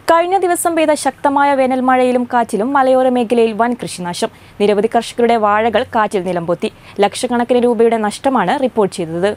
കഴിഞ്ഞ ദിവസം പെയ്ത ശക്തമായ വേനൽ മഴയിലും കാറ്റിലും മലയോര മേഖലയിൽ വൻ കൃഷിനാശം നിരവധി കർഷകരുടെ വാഴകൾ കാറ്റിൽ നിലംപൊത്തി ലക്ഷക്കണക്കിന് രൂപയുടെ നഷ്ടമാണ് റിപ്പോർട്ട് ചെയ്തത്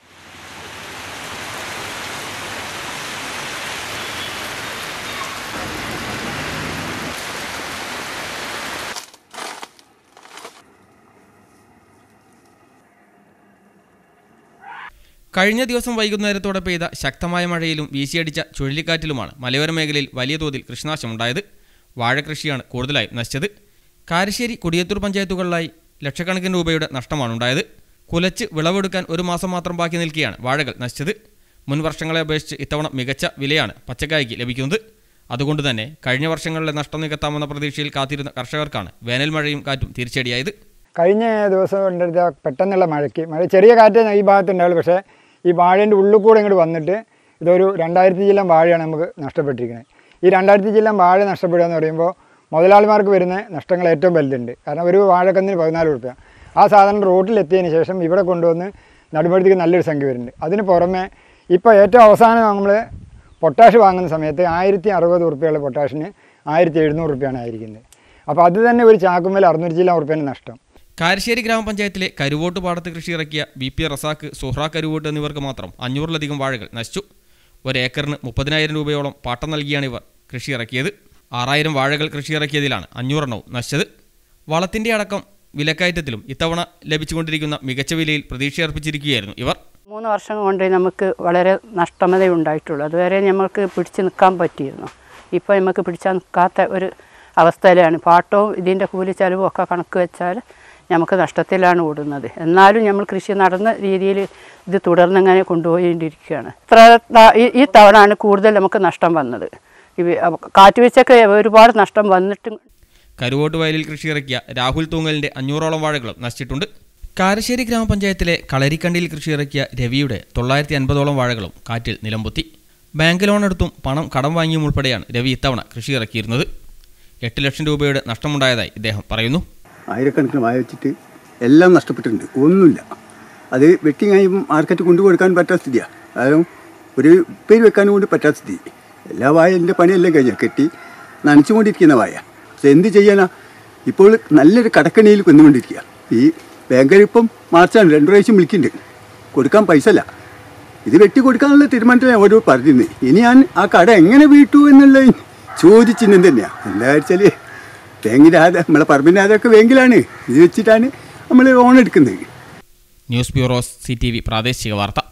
കഴിഞ്ഞ ദിവസം വൈകുന്നേരത്തോടെ പെയ്ത ശക്തമായ മഴയിലും വീശിയടിച്ച ചുഴലിക്കാറ്റിലുമാണ് മലയോര മേഖലയിൽ വലിയ തോതിൽ കൃഷിനാശമുണ്ടായത് വാഴകൃഷിയാണ് കൂടുതലായി നശിച്ചത് കാരശ്ശേരി കൊടിയത്തൂർ പഞ്ചായത്തുകളിലായി ലക്ഷക്കണക്കിന് രൂപയുടെ നഷ്ടമാണ് ഉണ്ടായത് കുലച്ച് വിളവെടുക്കാൻ ഒരു മാസം മാത്രം ബാക്കി നിൽക്കെയാണ് വാഴകൾ നശിച്ചത് മുൻ വർഷങ്ങളെ അപേക്ഷിച്ച് ഇത്തവണ മികച്ച വിലയാണ് പച്ചക്കായ്ക്ക് ലഭിക്കുന്നത് അതുകൊണ്ട് തന്നെ കഴിഞ്ഞ വർഷങ്ങളിലെ നഷ്ടം നികത്താമെന്ന പ്രതീക്ഷയിൽ കാത്തിരുന്ന കർഷകർക്കാണ് വേനൽ മഴയും കാറ്റും തിരിച്ചടിയായത് കഴിഞ്ഞ ദിവസം ഉണ്ടായിരുന്ന പെട്ടെന്നുള്ള മഴയ്ക്ക് മഴ ചെറിയ കാറ്റ് ഈ ഭാഗത്തുണ്ടാവുള്ളൂ പക്ഷേ ഈ വാഴേൻ്റെ ഉള്ളിൽ കൂടെ ഇങ്ങോട്ട് വന്നിട്ട് ഇതൊരു രണ്ടായിരത്തി ജില്ലം വാഴയാണ് നമുക്ക് നഷ്ടപ്പെട്ടിരിക്കുന്നത് ഈ രണ്ടായിരത്തി ജില്ലം വാഴ നഷ്ടപ്പെടുക എന്ന് പറയുമ്പോൾ മുതലാളിമാർക്ക് വരുന്ന നഷ്ടങ്ങൾ ഏറ്റവും വലുതുണ്ട് കാരണം ഒരു വാഴക്കന്നിന് പതിനാല് റുപ്യ ആ സാധനം റോട്ടിലെത്തിയതിന് ശേഷം ഇവിടെ കൊണ്ടുവന്ന് നടുമ്പഴത്തേക്ക് നല്ലൊരു സംഖ്യ വരുന്നുണ്ട് അതിന് പുറമെ ഇപ്പോൾ ഏറ്റവും അവസാനം നമ്മൾ പൊട്ടാഷ് വാങ്ങുന്ന സമയത്ത് ആയിരത്തി അറുപത് റുപ്യയുള്ള പൊട്ടാഷിന് ആയിരത്തി എഴുന്നൂറ് റുപ്യാണ് ആയിരിക്കുന്നത് അപ്പോൾ അത് തന്നെ ഒരു ചാക്കുമേൽ അറുന്നൂറ്റി ചില്ല റുപ്യേൻ്റെ നഷ്ടം കാരശ്ശേരി ഗ്രാമപഞ്ചായത്തിലെ കരുവോട്ട് പാടത്ത് കൃഷി ഇറക്കിയ ബി പി റസാക്ക് സുഹ്ര കരുവോട്ട് എന്നിവർക്ക് മാത്രം അഞ്ഞൂറിലധികം വാഴകൾ നശിച്ചു ഒരേക്കറിന് മുപ്പതിനായിരം രൂപയോളം പാട്ടം നൽകിയാണ് ഇവർ കൃഷി ഇറക്കിയത് ആറായിരം വാഴകൾ കൃഷി ഇറക്കിയതിലാണ് അഞ്ഞൂറെണ്ണവും നശിച്ചത് വളത്തിന്റെ അടക്കം വിലക്കയറ്റത്തിലും ഇത്തവണ ലഭിച്ചുകൊണ്ടിരിക്കുന്ന മികച്ച വിലയിൽ പ്രതീക്ഷയർപ്പിച്ചിരിക്കുകയായിരുന്നു ഇവർ മൂന്ന് വർഷം കൊണ്ട് നമുക്ക് വളരെ നഷ്ടമതേ ഉണ്ടായിട്ടുള്ളൂ അതുവരെ നമുക്ക് പിടിച്ചു നിൽക്കാൻ പറ്റിയിരുന്നു ഇപ്പോൾ നമുക്ക് പിടിച്ചാൽ നിൽക്കാത്ത ഒരു അവസ്ഥയിലാണ് പാട്ടവും ഇതിൻ്റെ കൂലി ചെലവും ഒക്കെ കണക്ക് വെച്ചാൽ നമുക്ക് നഷ്ടത്തിലാണ് ഓടുന്നത് എന്നാലും നമ്മൾ കൃഷി നടന്ന രീതിയിൽ ഇത് തുടർന്നിങ്ങനെ കൊണ്ടുപോയിക്കൊണ്ടിരിക്കുകയാണ് ഇത്ര ത- ഈ- ഈ തവണയാണ് കൂടുതൽ നമുക്ക് നഷ്ടം വന്നത് ഈ കാറ്റുവീഴ്ചയൊക്കെ ഒരുപാട് നഷ്ടം വന്നിട്ടും കരുവോട്ട് വയലിൽ കൃഷി ഇറക്കിയ രാഹുൽ തൂങ്ങലിന്റെ അഞ്ഞൂറോളം വാഴകളും നശിച്ചിട്ടുണ്ട് കാരശ്ശേരി ഗ്രാമപഞ്ചായത്തിലെ കളരിക്കണ്ടിയിൽ കൃഷി ഇറക്കിയ രവിയുടെ തൊള്ളായിരത്തി അൻപതോളം വാഴകളും കാറ്റിൽ നിലംപൊത്തി ബാങ്ക് ലോൺ എടുത്തും പണം കടം വാങ്ങിയും ഉൾപ്പെടെയാണ് രവി ഇത്തവണ കൃഷി ഇറക്കിയിരുന്നത് എട്ട് ലക്ഷം രൂപയുടെ നഷ്ടമുണ്ടായതായി ഇദ്ദേഹം പറയുന്നു ആയിരക്കണക്കിന് വായ വെച്ചിട്ട് എല്ലാം നഷ്ടപ്പെട്ടിട്ടുണ്ട് ഒന്നുമില്ല അത് വെട്ടിങ്ങായി മാർക്കറ്റ് കൊണ്ടുകൊടുക്കാൻ പറ്റാത്ത സ്ഥിതിയാണ് അതായത് ഒരു പേര് വെക്കാനും കൂടി പറ്റാത്ത സ്ഥിതി എല്ലാ വായൻ്റെ പണിയെല്ലാം കഴിഞ്ഞാൽ കെട്ടി നനച്ചുകൊണ്ടിരിക്കുന്ന വായ പക്ഷെ എന്ത് ചെയ്യാനാ ഇപ്പോൾ നല്ലൊരു കടക്കണിയിൽ കൊന്നുകൊണ്ടിരിക്കുക ഈ ബാങ്കർ ഇപ്പം മാർച്ചാണ് രണ്ടു പ്രാവശ്യം വിളിക്കുന്നുണ്ട് കൊടുക്കാൻ പൈസ അല്ല ഇത് വെട്ടി കൊടുക്കാനുള്ള തീരുമാനത്തിൽ ഓരോ പറഞ്ഞിരുന്നത് ഇനി ഞാൻ ആ കട എങ്ങനെ വീട്ടു എന്നുള്ള ചോദിച്ചിരുന്നത് തന്നെയാണ് എന്താ വെച്ചാൽ ബാങ്കിൻ്റെ ആധാ നമ്മളെ പറമ്പിൻ്റെ അതൊക്കെ ബാങ്കിലാണ് ഇത് വെച്ചിട്ടാണ് നമ്മൾ ലോൺ എടുക്കുന്നത് ന്യൂസ് ബ്യൂറോ സി പ്രാദേശിക വാർത്ത